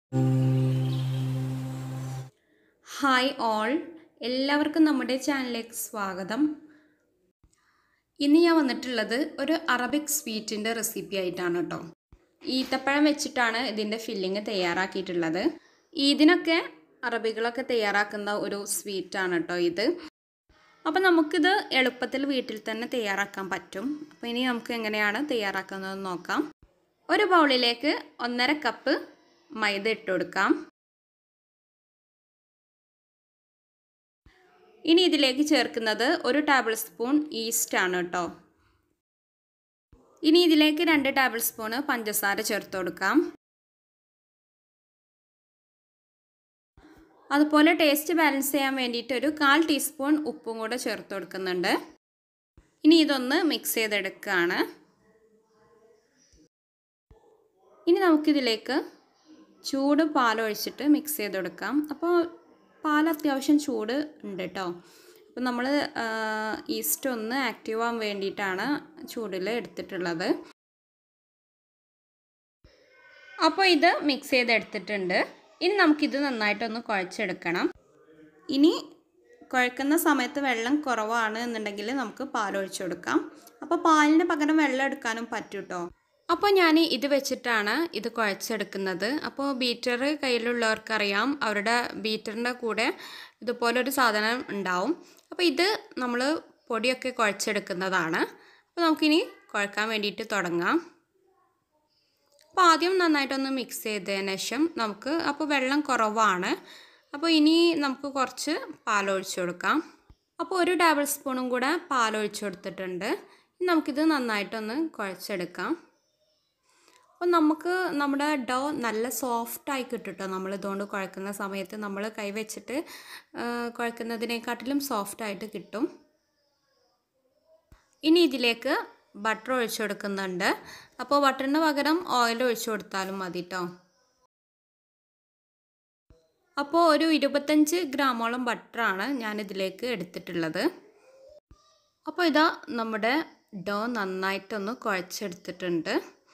hi all എല്ലാവർക്കും നമ്മുടെ ചാനലിലേക്ക് സ്വാഗതം ഇന്ന് ഞാൻ വന്നിട്ടുള്ളത് ഒരു അറബിക് സ്വീറ്റിൻ്റെ റെസിപ്പി ആയിട്ടാണ് കേട്ടോ ഈത്തപ്പഴം വെച്ചിട്ടാണ് ഇതിൻ്റെ ഫില്ലിങ് തയ്യാറാക്കിയിട്ടുള്ളത് ഇതിനൊക്കെ അറബികളൊക്കെ തയ്യാറാക്കുന്ന ഒരു സ്വീറ്റാണ് കേട്ടോ ഇത് അപ്പോൾ നമുക്കിത് എളുപ്പത്തിൽ വീട്ടിൽ തന്നെ തയ്യാറാക്കാൻ പറ്റും അപ്പോൾ ഇനി നമുക്ക് എങ്ങനെയാണ് തയ്യാറാക്കുന്നതെന്ന് നോക്കാം ഒരു ബൗളിലേക്ക് ഒന്നര കപ്പ് മൈദ ഇട്ട് കൊടുക്കാം ഇനി ഇതിലേക്ക് ചേർക്കുന്നത് ഒരു ടേബിൾ സ്പൂൺ ഈസ്റ്റ് ആണ് കേട്ടോ ഇനി ഇതിലേക്ക് രണ്ട് ടേബിൾ സ്പൂണ് പഞ്ചസാര ചേർത്ത് കൊടുക്കാം അതുപോലെ ടേസ്റ്റ് ബാലൻസ് ചെയ്യാൻ വേണ്ടിയിട്ട് ഒരു കാൽ ടീസ്പൂൺ ഉപ്പും കൂടെ ചേർത്ത് കൊടുക്കുന്നുണ്ട് ഇനി ഇതൊന്ന് മിക്സ് ചെയ്തെടുക്കുകയാണ് ഇനി നമുക്കിതിലേക്ക് ചൂട് പാലൊഴിച്ചിട്ട് മിക്സ് ചെയ്ത് കൊടുക്കാം അപ്പോൾ പാൽ അത്യാവശ്യം ചൂട് ഉണ്ട് കേട്ടോ അപ്പോൾ നമ്മൾ ഈസ്റ്റ് ഒന്ന് ആക്റ്റീവ് ആവാൻ വേണ്ടിയിട്ടാണ് ചൂടിൽ എടുത്തിട്ടുള്ളത് അപ്പോൾ ഇത് മിക്സ് ചെയ്തെടുത്തിട്ടുണ്ട് ഇനി നമുക്കിത് നന്നായിട്ടൊന്ന് കുഴച്ചെടുക്കണം ഇനി കുഴക്കുന്ന സമയത്ത് വെള്ളം കുറവാണ് എന്നുണ്ടെങ്കിൽ നമുക്ക് പാലൊഴിച്ചു കൊടുക്കാം അപ്പോൾ പാലിന് പകരം വെള്ളം എടുക്കാനും പറ്റും കേട്ടോ അപ്പോൾ ഞാൻ ഇത് വെച്ചിട്ടാണ് ഇത് കുഴച്ചെടുക്കുന്നത് അപ്പോൾ ബീറ്റർ കയ്യിലുള്ളവർക്കറിയാം അവരുടെ ബീറ്ററിൻ്റെ കൂടെ ഇതുപോലൊരു സാധനം ഉണ്ടാവും അപ്പോൾ ഇത് നമ്മൾ പൊടിയൊക്കെ കുഴച്ചെടുക്കുന്നതാണ് അപ്പോൾ നമുക്കിനി കുഴക്കാൻ വേണ്ടിയിട്ട് തുടങ്ങാം അപ്പോൾ ആദ്യം നന്നായിട്ടൊന്ന് മിക്സ് ചെയ്തതിന് ശേഷം നമുക്ക് അപ്പോൾ വെള്ളം കുറവാണ് അപ്പോൾ ഇനി നമുക്ക് കുറച്ച് പാലൊഴിച്ച് കൊടുക്കാം അപ്പോൾ ഒരു ടേബിൾ സ്പൂണും കൂടെ പാലൊഴിച്ച് കൊടുത്തിട്ടുണ്ട് നമുക്കിത് നന്നായിട്ടൊന്ന് കുഴച്ചെടുക്കാം അപ്പോൾ നമുക്ക് നമ്മുടെ ഡോ നല്ല സോഫ്റ്റായി കിട്ടും കേട്ടോ നമ്മൾ ഇതുകൊണ്ട് കുഴക്കുന്ന സമയത്ത് നമ്മൾ കൈ വെച്ചിട്ട് കുഴക്കുന്നതിനെക്കാട്ടിലും സോഫ്റ്റായിട്ട് കിട്ടും ഇനി ഇതിലേക്ക് ബട്ടർ ഒഴിച്ചു കൊടുക്കുന്നുണ്ട് അപ്പോൾ ബട്ടറിന് പകരം ഓയിൽ ഒഴിച്ചു കൊടുത്താലും മതി കേട്ടോ അപ്പോൾ ഒരു ഇരുപത്തഞ്ച് ഗ്രാമോളം ബട്ടറാണ് ഞാൻ ഇതിലേക്ക് എടുത്തിട്ടുള്ളത് അപ്പോൾ ഇതാ നമ്മുടെ ഡോ നന്നായിട്ടൊന്ന് കുഴച്ചെടുത്തിട്ടുണ്ട്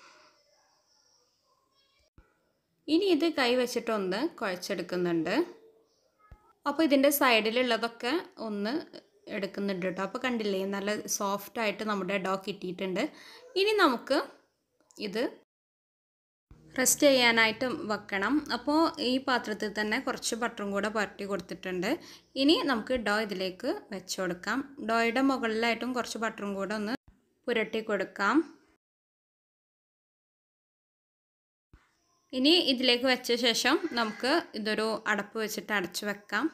ഇനി ഇത് കൈ വെച്ചിട്ടൊന്ന് കുഴച്ചെടുക്കുന്നുണ്ട് അപ്പോൾ ഇതിൻ്റെ സൈഡിലുള്ളതൊക്കെ ഒന്ന് എടുക്കുന്നുണ്ട് കേട്ടോ അപ്പോൾ കണ്ടില്ലേ നല്ല സോഫ്റ്റ് ആയിട്ട് നമ്മുടെ ഡോ കിട്ടിയിട്ടുണ്ട് ഇനി നമുക്ക് ഇത് റെസ്റ്റ് ചെയ്യാനായിട്ട് വെക്കണം അപ്പോൾ ഈ പാത്രത്തിൽ തന്നെ കുറച്ച് ബട്ടറും കൂടെ പുരട്ടി കൊടുത്തിട്ടുണ്ട് ഇനി നമുക്ക് ഡോ ഇതിലേക്ക് വെച്ച് കൊടുക്കാം ഡോയുടെ മുകളിലായിട്ടും കുറച്ച് ബട്ടറും കൂടെ ഒന്ന് പുരട്ടി കൊടുക്കാം ഇനി ഇതിലേക്ക് വെച്ച ശേഷം നമുക്ക് ഇതൊരു അടപ്പ് വെച്ചിട്ട് അടച്ചു വെക്കാം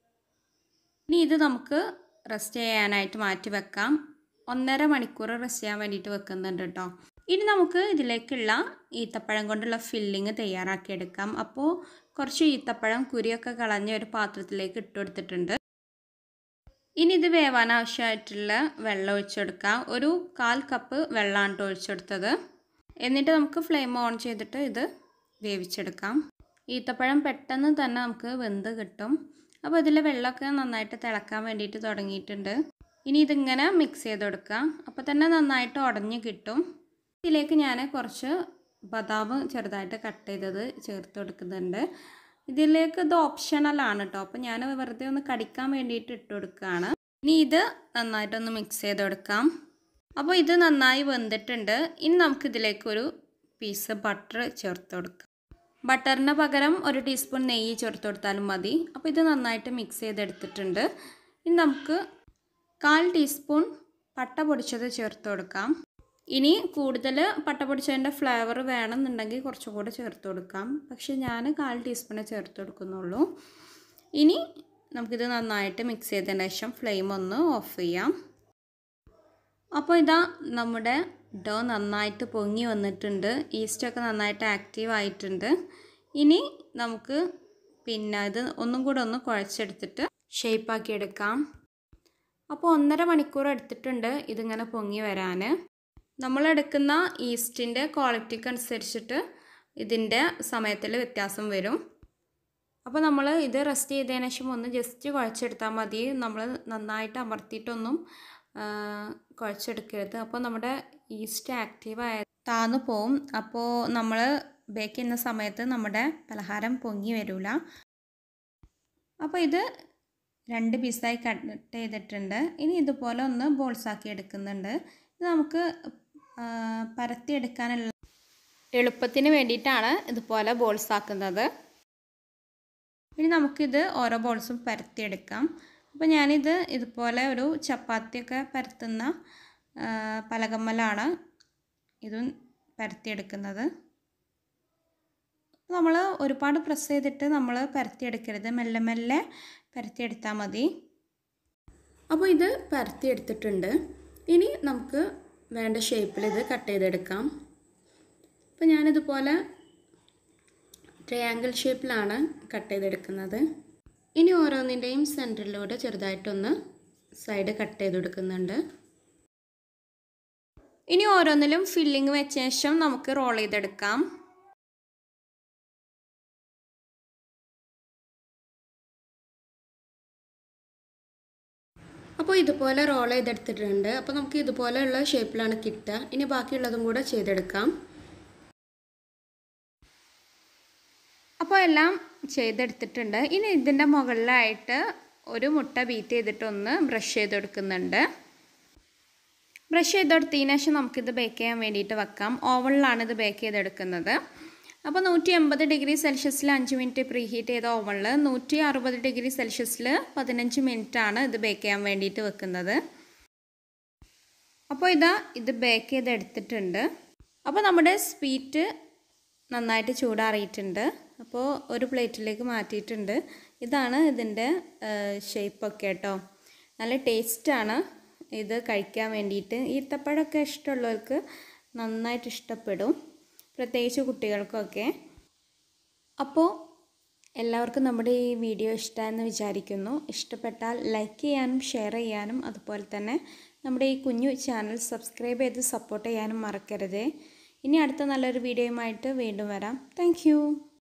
ഇനി ഇത് നമുക്ക് റെസ്റ്റ് ചെയ്യാനായിട്ട് മാറ്റി വെക്കാം ഒന്നര മണിക്കൂർ റെസ്റ്റ് ചെയ്യാൻ വേണ്ടിയിട്ട് വെക്കുന്നുണ്ട് കേട്ടോ ഇനി നമുക്ക് ഇതിലേക്കുള്ള ഈത്തപ്പഴം കൊണ്ടുള്ള ഫില്ലിങ് തയ്യാറാക്കിയെടുക്കാം അപ്പോൾ കുറച്ച് ഈത്തപ്പഴം കുരിയൊക്കെ കളഞ്ഞ ഒരു പാത്രത്തിലേക്ക് ഇട്ട് കൊടുത്തിട്ടുണ്ട് ഇനി ഇത് വേവാൻ ആവശ്യമായിട്ടുള്ള വെള്ളം ഒഴിച്ചെടുക്കാം ഒരു കാൽ കപ്പ് വെള്ളമാണ് ഒഴിച്ചെടുത്തത് എന്നിട്ട് നമുക്ക് ഫ്ലെയിം ഓൺ ചെയ്തിട്ട് ഇത് വേവിച്ചെടുക്കാം ഈത്തപ്പഴം പെട്ടെന്ന് തന്നെ നമുക്ക് വെന്ത് കിട്ടും അപ്പോൾ ഇതിലെ വെള്ളമൊക്കെ നന്നായിട്ട് തിളക്കാൻ വേണ്ടിയിട്ട് തുടങ്ങിയിട്ടുണ്ട് ഇനി ഇതിങ്ങനെ മിക്സ് ചെയ്ത് കൊടുക്കാം അപ്പോൾ തന്നെ നന്നായിട്ട് ഉടഞ്ഞ് കിട്ടും ഇതിലേക്ക് ഞാൻ കുറച്ച് ബദാം ചെറുതായിട്ട് കട്ട് ചെയ്തത് ചേർത്ത് കൊടുക്കുന്നുണ്ട് ഇതിലേക്ക് ഇത് ഓപ്ഷണലാണ് കേട്ടോ അപ്പോൾ ഞാൻ വെറുതെ ഒന്ന് കടിക്കാൻ വേണ്ടിയിട്ട് ഇട്ട് കൊടുക്കുകയാണ് ഇനി ഇത് നന്നായിട്ടൊന്ന് മിക്സ് ചെയ്ത് കൊടുക്കാം അപ്പോൾ ഇത് നന്നായി വെന്തിട്ടുണ്ട് ഇനി നമുക്കിതിലേക്ക് ഒരു പീസ് ബട്ടർ ചേർത്ത് കൊടുക്കാം ബട്ടറിന് പകരം ഒരു ടീസ്പൂൺ നെയ്യ് ചേർത്ത് കൊടുത്താലും മതി അപ്പോൾ ഇത് നന്നായിട്ട് മിക്സ് ചെയ്തെടുത്തിട്ടുണ്ട് ഇനി നമുക്ക് കാൽ ടീസ്പൂൺ പട്ട പൊടിച്ചത് ചേർത്ത് കൊടുക്കാം ഇനി കൂടുതൽ പട്ട പൊടിച്ചതിൻ്റെ ഫ്ലേവർ വേണമെന്നുണ്ടെങ്കിൽ കുറച്ചും കൂടെ ചേർത്ത് കൊടുക്കാം പക്ഷേ ഞാൻ കാൽ ടീസ്പൂണേ ചേർത്ത് കൊടുക്കുന്നുള്ളൂ ഇനി നമുക്കിത് നന്നായിട്ട് മിക്സ് ചെയ്തതിന് ശേഷം ഫ്ലെയിം ഒന്ന് ഓഫ് ചെയ്യാം അപ്പോൾ ഇതാ നമ്മുടെ ഡോ നന്നായിട്ട് പൊങ്ങി വന്നിട്ടുണ്ട് ഈസ്റ്റൊക്കെ നന്നായിട്ട് ആക്റ്റീവ് ആയിട്ടുണ്ട് ഇനി നമുക്ക് പിന്നെ ഇത് ഒന്നും കൂടെ ഒന്ന് കുഴച്ചെടുത്തിട്ട് ഷേപ്പാക്കി എടുക്കാം അപ്പോൾ ഒന്നര മണിക്കൂർ എടുത്തിട്ടുണ്ട് ഇതിങ്ങനെ പൊങ്ങി വരാൻ നമ്മളെടുക്കുന്ന ഈസ്റ്റിൻ്റെ ക്വാളിറ്റിക്ക് അനുസരിച്ചിട്ട് ഇതിൻ്റെ സമയത്തിൽ വ്യത്യാസം വരും അപ്പോൾ നമ്മൾ ഇത് റെസ്റ്റ് ചെയ്തതിന് ശേഷം ഒന്ന് ജസ്റ്റ് കുഴച്ചെടുത്താൽ മതി നമ്മൾ നന്നായിട്ട് അമർത്തിയിട്ടൊന്നും കുഴച്ചെടുക്കരുത് അപ്പോൾ നമ്മുടെ ഈസ്റ്റ് ആക്റ്റീവായ താന്നു പോവും അപ്പോൾ നമ്മൾ ബേക്ക് ചെയ്യുന്ന സമയത്ത് നമ്മുടെ പലഹാരം പൊങ്ങി വരില്ല അപ്പോൾ ഇത് രണ്ട് പീസായി കട്ട് ചെയ്തിട്ടുണ്ട് ഇനി ഇതുപോലെ ഒന്ന് ബോൾസാക്കി എടുക്കുന്നുണ്ട് ഇത് നമുക്ക് പരത്തിയെടുക്കാനുള്ള എളുപ്പത്തിന് വേണ്ടിയിട്ടാണ് ഇതുപോലെ ബോൾസ് ആക്കുന്നത് ഇനി നമുക്കിത് ഓരോ ബോൾസും പരത്തിയെടുക്കാം അപ്പോൾ ഞാനിത് ഇതുപോലെ ഒരു ചപ്പാത്തിയൊക്കെ പരത്തുന്ന പലകമ്മലാണ് ഇതും പരത്തിയെടുക്കുന്നത് നമ്മൾ ഒരുപാട് പ്രസ് ചെയ്തിട്ട് നമ്മൾ പരത്തിയെടുക്കരുത് മെല്ലെ മെല്ലെ പരത്തിയെടുത്താൽ മതി അപ്പോൾ ഇത് പരത്തിയെടുത്തിട്ടുണ്ട് ഇനി നമുക്ക് വേണ്ട ഷേപ്പിൽ ഇത് കട്ട് ചെയ്തെടുക്കാം അപ്പോൾ ഞാനിതുപോലെ ട്രയാങ്കിൾ ഷേപ്പിലാണ് കട്ട് ചെയ്തെടുക്കുന്നത് ഇനി ഓരോന്നിൻ്റെയും സെൻറ്ററിലൂടെ ചെറുതായിട്ടൊന്ന് സൈഡ് കട്ട് ചെയ്ത് കൊടുക്കുന്നുണ്ട് ഇനി ഓരോന്നിലും ഫില്ലിങ് വെച്ച ശേഷം നമുക്ക് റോൾ ചെയ്തെടുക്കാം അപ്പോൾ ഇതുപോലെ റോൾ ചെയ്തെടുത്തിട്ടുണ്ട് അപ്പോൾ നമുക്ക് ഇതുപോലെയുള്ള ഷേപ്പിലാണ് കിട്ടുക ഇനി ബാക്കിയുള്ളതും കൂടെ ചെയ്തെടുക്കാം അപ്പോൾ എല്ലാം ചെയ്തെടുത്തിട്ടുണ്ട് ഇനി ഇതിൻ്റെ മുകളിലായിട്ട് ഒരു മുട്ട ബീറ്റ് ചെയ്തിട്ടൊന്ന് ബ്രഷ് ചെയ്തെടുക്കുന്നുണ്ട് ബ്രഷ് ചെയ്തെടുത്തതിന് ശേഷം നമുക്കിത് ബേക്ക് ചെയ്യാൻ വേണ്ടിയിട്ട് വെക്കാം ഓവണിലാണ് ഇത് ബേക്ക് ചെയ്തെടുക്കുന്നത് അപ്പോൾ നൂറ്റി എൺപത് ഡിഗ്രി സെൽഷ്യസിൽ അഞ്ച് മിനിറ്റ് പ്രീ ഹീറ്റ് ചെയ്ത ഓവണിൽ നൂറ്റി അറുപത് ഡിഗ്രി സെൽഷ്യസിൽ പതിനഞ്ച് മിനിറ്റാണ് ഇത് ബേക്ക് ചെയ്യാൻ വേണ്ടിയിട്ട് വെക്കുന്നത് അപ്പോൾ ഇതാ ഇത് ബേക്ക് ചെയ്തെടുത്തിട്ടുണ്ട് അപ്പോൾ നമ്മുടെ സ്വീറ്റ് നന്നായിട്ട് ചൂടാറിയിട്ടുണ്ട് അപ്പോൾ ഒരു പ്ലേറ്റിലേക്ക് മാറ്റിയിട്ടുണ്ട് ഇതാണ് ഇതിൻ്റെ ഷേപ്പൊക്കെ കേട്ടോ നല്ല ടേസ്റ്റാണ് ഇത് കഴിക്കാൻ വേണ്ടിയിട്ട് ഈത്തപ്പഴമൊക്കെ ഇഷ്ടമുള്ളവർക്ക് നന്നായിട്ട് ഇഷ്ടപ്പെടും പ്രത്യേകിച്ച് കുട്ടികൾക്കൊക്കെ അപ്പോൾ എല്ലാവർക്കും നമ്മുടെ ഈ വീഡിയോ ഇഷ്ടമെന്ന് വിചാരിക്കുന്നു ഇഷ്ടപ്പെട്ടാൽ ലൈക്ക് ചെയ്യാനും ഷെയർ ചെയ്യാനും അതുപോലെ തന്നെ നമ്മുടെ ഈ കുഞ്ഞു ചാനൽ സബ്സ്ക്രൈബ് ചെയ്ത് സപ്പോർട്ട് ചെയ്യാനും മറക്കരുതേ ഇനി അടുത്ത നല്ലൊരു വീഡിയോയുമായിട്ട് വീണ്ടും വരാം താങ്ക്